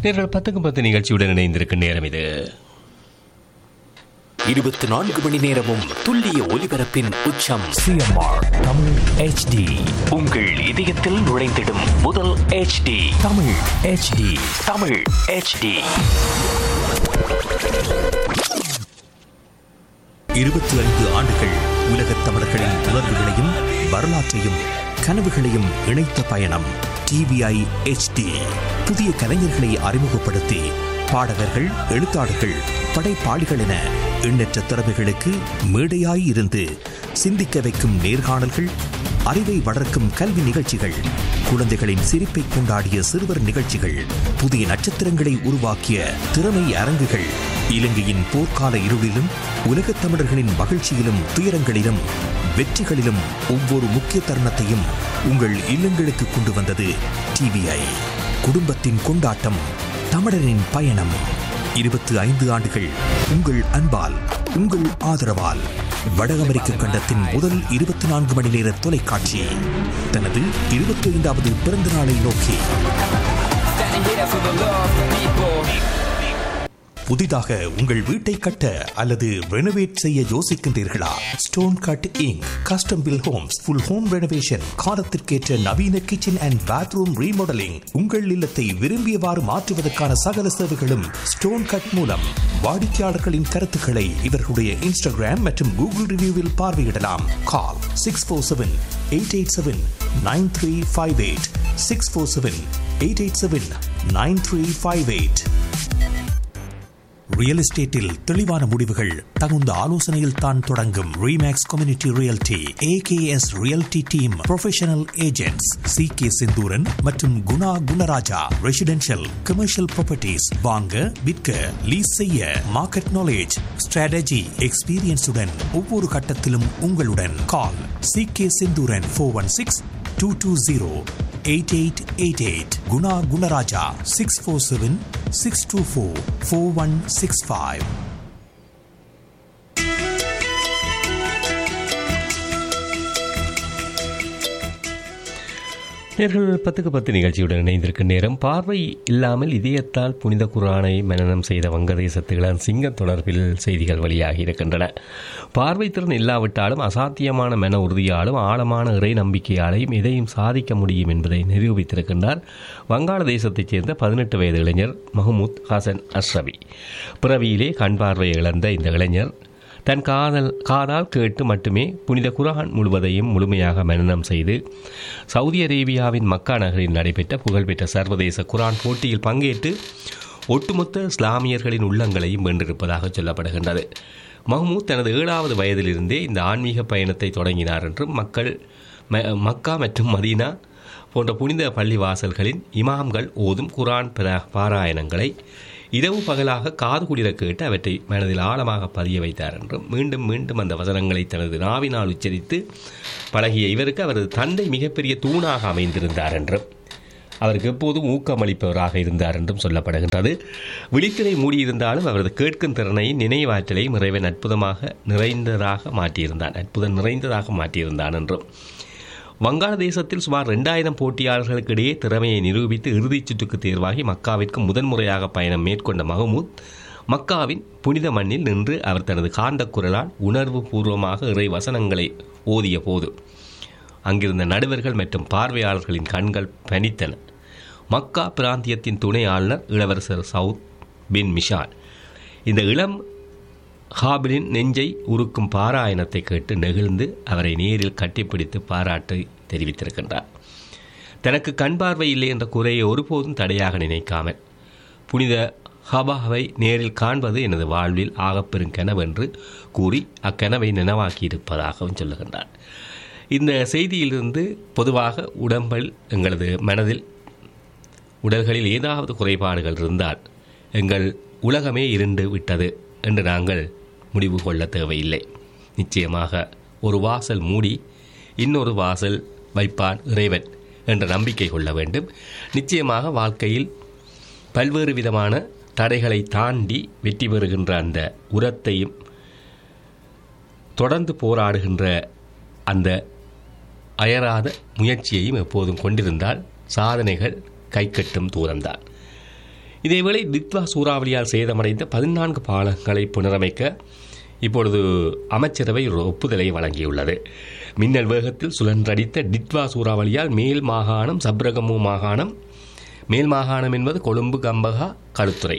நேர்கள் பத்துக்கு பத்து நிகழ்ச்சியுடன் இணைந்திருக்கும் நேரம் இது இருபத்தி நான்கு மணி நேரமும் துல்லிய ஒலிபரப்பின் உச்சம் சிஎம்ஆர் தமிழ் ஹெச்டி உங்கள் இதயத்தில் நுழைந்திடும் முதல் HD Tamil HD Tamil HD இருபத்தி ஐந்து ஆண்டுகள் உலகத் தமிழர்களின் உணர்வுகளையும் வரலாற்றையும் கனவுகளையும் இணைத்த பயணம் டிவிஐ ஹெச்டி புதிய கலைஞர்களை அறிமுகப்படுத்தி பாடகர்கள் எழுத்தாளர்கள் படைப்பாளிகள் என எண்ணற்ற திறமைகளுக்கு மேடையாய் இருந்து சிந்திக்க வைக்கும் நேர்காணல்கள் அறிவை வளர்க்கும் கல்வி நிகழ்ச்சிகள் குழந்தைகளின் சிரிப்பை கொண்டாடிய சிறுவர் நிகழ்ச்சிகள் புதிய நட்சத்திரங்களை உருவாக்கிய திறமை அரங்குகள் இலங்கையின் போர்க்கால இருளிலும் உலகத் தமிழர்களின் மகிழ்ச்சியிலும் துயரங்களிலும் வெற்றிகளிலும் ஒவ்வொரு முக்கிய தருணத்தையும் உங்கள் இல்லங்களுக்கு கொண்டு வந்தது டிவிஐ குடும்பத்தின் கொண்டாட்டம் தமிழரின் பயணம் இருபத்தி ஐந்து ஆண்டுகள் உங்கள் அன்பால் உங்கள் ஆதரவால் வட அமெரிக்க கண்டத்தின் முதல் இருபத்தி நான்கு மணி நேர தொலைக்காட்சி தனது இருபத்தி ஐந்தாவது பிறந்த நாளை நோக்கி புதிதாக உங்கள் வீட்டை கட்ட அல்லது ரெனோவேட் செய்ய யோசிக்கின்றீர்களா stone cutting custom built homes full home renovation காலத்திற்கேற்ற நவீன கிச்சன் அண்ட் பாத்ரூம் ரீமாடலிங் உங்கள் இல்லத்தை விரும்பியவாறு மாற்றுவதற்கான சகல சேவைகளும் ஸ்டோன் கட் மூலம் வாடிக்கையாளர்களின் கருத்துக்களை இவர்களுடைய இன்ஸ்டாகிராம் மற்றும் கூகுள் ரிவ்யூவில் பார்வையிடலாம் call six four seven eight eight seven nine three five eight six four seven eight eight seven nine three five eight real எஸ்டேட்டில் தெளிவான முடிவுகள் தகுந்த ஆலோசனையில் தான் தொடங்கும் Remax community realty AKS realty team professional agents C K Senthuran மற்றும் Guna Gunaraja residential commercial properties வாங்க விற்க லீஸ் செய்ய மார்க்கெட் நாலேஜ் ஸ்ட்ராட்டஜி எக்ஸ்பீரியன்ஸுடன் ஒவ்வொரு கட்டத்திலும் உங்களுடன் call C K Senthuran four one six two two zero eight eight eight eight Guna Gunaraja six four seven six two four four one six five நேர்கள் பத்துக்கு பத்து நிகழ்ச்சியுடன் இணைந்திருக்கும் நேரம் பார்வை இல்லாமல் இதயத்தால் புனித குரானை மனனம் செய்த வங்கதேசத்துகளான் சிங்கம் தொடர்பில் செய்திகள் வெளியாகி இருக்கின்றன பார்வை திறன் இல்லாவிட்டாலும் அசாத்தியமான மன உறுதியாலும் ஆழமான இறை நம்பிக்கையாலையும் எதையும் சாதிக்க முடியும் என்பதை நிரூபித்திருக்கின்றார் வங்காளதேசத்தைச் சேர்ந்த பதினெட்டு வயது இளைஞர் மஹமூத் ஹசன் அஷ்ரவி பிறவியிலே கண் பார்வையை இழந்த இந்த இளைஞர் தன் காதல் காதால் கேட்டு மட்டுமே புனித குரான் முழுவதையும் முழுமையாக மனனம் செய்து சவுதி அரேபியாவின் மக்கா நகரில் நடைபெற்ற புகழ்பெற்ற சர்வதேச குரான் போட்டியில் பங்கேற்று ஒட்டுமொத்த இஸ்லாமியர்களின் உள்ளங்களையும் வென்றிருப்பதாக சொல்லப்படுகின்றது மஹ்மூத் தனது ஏழாவது வயதிலிருந்தே இந்த ஆன்மீக பயணத்தை தொடங்கினார் என்றும் மக்கள் ம- மக்கா மற்றும் மதீனா போன்ற புனித பள்ளி வாசல்களின் இமாம்கள் ஓதும் குரான் பிர- பாராயணங்களை இரவு பகலாக காது குளிர கேட்டு அவற்றை மனதில் ஆழமாக பதிய வைத்தார் என்றும் மீண்டும் மீண்டும் அந்த வசனங்களை தனது நாவினால் உச்சரித்து பழகிய இவருக்கு அவரது தந்தை மிகப்பெரிய தூணாக அமைந்திருந்தார் என்றும் அவருக்கு எப்போதும் ஊக்கமளிப்பவராக இருந்தார் என்றும் சொல்லப்படுகின்றது விழித்திரை மூடியிருந்தாலும் அவரது கேட்கும் திறனை நினைவாற்றலையும் இறைவன் அற்புதமாக நிறைந்ததாக மாற்றியிருந்தான் அற்புதம் நிறைந்ததாக மாற்றியிருந்தான் என்றும் வங்காளதேசத்தில் சுமார் ரெண்டாயிரம் போட்டியாளர்களுக்கு இடையே திறமையை நிரூபித்து இறுதிச் சுற்றுக்கு தேர்வாகி மக்காவிற்கு முதன்முறையாக பயணம் மேற்கொண்ட மஹமூத் மக்காவின் புனித மண்ணில் நின்று அவர் தனது காந்தக் குரலால் உணர்வு பூர்வமாக இறை வசனங்களை ஓதிய போது அங்கிருந்த நடுவர்கள் மற்றும் பார்வையாளர்களின் கண்கள் பனித்தன மக்கா பிராந்தியத்தின் துணை ஆளுநர் இளவரசர் சவுத் பின் மிஷால் இந்த இளம் ஹாபிலின் நெஞ்சை உருக்கும் பாராயணத்தை கேட்டு நெகிழ்ந்து அவரை நேரில் கட்டிப்பிடித்து பாராட்டை தெரிவித்திருக்கின்றார் தனக்கு கண் பார்வை இல்லை என்ற குறையை ஒருபோதும் தடையாக நினைக்காமல் புனித ஹபாவை நேரில் காண்பது எனது வாழ்வில் ஆகப்பெரும் கனவென்று கூறி அக்கனவை நினைவாக்கியிருப்பதாகவும் சொல்லுகின்றார் இந்த செய்தியிலிருந்து பொதுவாக உடம்பில் எங்களது மனதில் உடல்களில் ஏதாவது குறைபாடுகள் இருந்தால் எங்கள் உலகமே இருண்டு விட்டது என்று நாங்கள் முடிவு கொள்ள தேவையில்லை நிச்சயமாக ஒரு வாசல் மூடி இன்னொரு வாசல் வைப்பான் இறைவன் என்ற நம்பிக்கை கொள்ள வேண்டும் நிச்சயமாக வாழ்க்கையில் பல்வேறு விதமான தடைகளை தாண்டி வெற்றி பெறுகின்ற அந்த உரத்தையும் தொடர்ந்து போராடுகின்ற அந்த அயராத முயற்சியையும் எப்போதும் கொண்டிருந்தால் சாதனைகள் கைக்கட்டும் தூரம்தான் இதேவேளை தித்வா சூறாவளியால் சேதமடைந்த பதினான்கு பாலங்களை புனரமைக்க இப்பொழுது அமைச்சரவை ஒரு ஒப்புதலை வழங்கியுள்ளது மின்னல் வேகத்தில் சுழன்றடித்த டிட்வா சூறாவளியால் மேல் மாகாணம் சப்ரகமு மாகாணம் மேல் மாகாணம் என்பது கொழும்பு கம்பகா களுத்துறை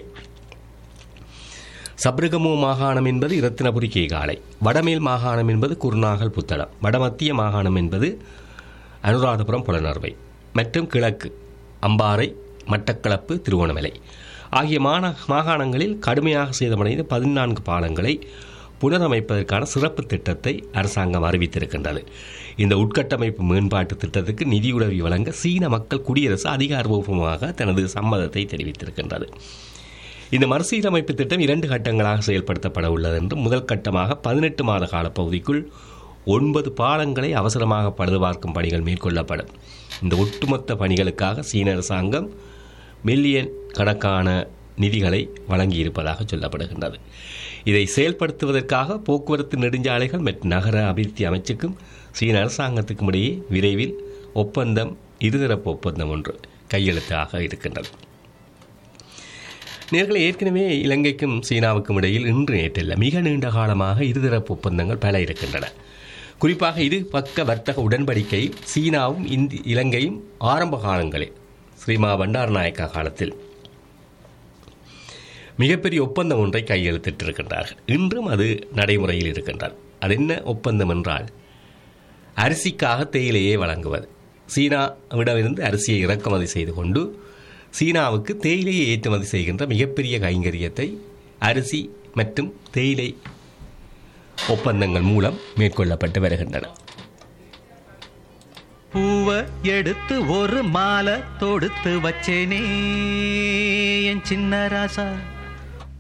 சப்ரகமு மாகாணம் என்பது இரத்தினபுரி கேகாலை வடமேல் மாகாணம் என்பது குருநாகல் புத்தளம் வடமத்திய மாகாணம் என்பது அனுராதபுரம் புலனர்வை மற்றும் கிழக்கு அம்பாறை மட்டக்களப்பு திருவோணமலை ஆகிய மாந மாகாணங்களில் கடுமையாக சேதமடைந்த பதினான்கு பாலங்களை புனரமைப்பதற்கான சிறப்பு திட்டத்தை அரசாங்கம் அறிவித்திருக்கின்றது இந்த உட்கட்டமைப்பு மேம்பாட்டு திட்டத்துக்கு நிதியுதவி வழங்க சீன மக்கள் குடியரசு அதிகாரபூர்வமாக தனது சம்மதத்தை தெரிவித்திருக்கின்றது இந்த மறுசீரமைப்பு திட்டம் இரண்டு கட்டங்களாக செயல்படுத்தப்பட உள்ளது என்று முதல் கட்டமாக பதினெட்டு மாத காலப்பகுதிக்குள் ஒன்பது பாலங்களை அவசரமாக பழுதுபார்க்கும் பணிகள் மேற்கொள்ளப்படும் இந்த ஒட்டுமொத்த பணிகளுக்காக சீன அரசாங்கம் மில்லியன் கணக்கான நிதிகளை வழங்கியிருப்பதாக சொல்லப்படுகின்றது இதை செயல்படுத்துவதற்காக போக்குவரத்து நெடுஞ்சாலைகள் மற்றும் நகர அபிவிருத்தி அமைச்சுக்கும் சீன அரசாங்கத்துக்கும் இடையே விரைவில் ஒப்பந்தம் இருதரப்பு ஒப்பந்தம் ஒன்று கையெழுத்தாக இருக்கின்றது நேர்களை ஏற்கனவே இலங்கைக்கும் சீனாவுக்கும் இடையில் இன்று நேற்றில்ல மிக நீண்ட காலமாக இருதரப்பு ஒப்பந்தங்கள் பல இருக்கின்றன குறிப்பாக இரு பக்க வர்த்தக உடன்படிக்கை சீனாவும் இந்தி இலங்கையும் ஆரம்ப காலங்களில் ஸ்ரீமா பண்டாரநாயக்கா காலத்தில் மிகப்பெரிய ஒப்பந்தம் ஒன்றை கையெழுத்திட்டிருக்கின்றார்கள் இன்றும் அது நடைமுறையில் இருக்கின்றது அது என்ன ஒப்பந்தம் என்றால் அரிசிக்காக தேயிலையை வழங்குவது சீனாவிடமிருந்து அரிசியை இறக்குமதி செய்து கொண்டு சீனாவுக்கு தேயிலையை ஏற்றுமதி செய்கின்ற மிகப்பெரிய கைங்கரியத்தை அரிசி மற்றும் தேயிலை ஒப்பந்தங்கள் மூலம் மேற்கொள்ளப்பட்டு வருகின்றன பூவ எடுத்து ஒரு மாலை தொடுத்து வச்சேனே என் சின்ன ராசா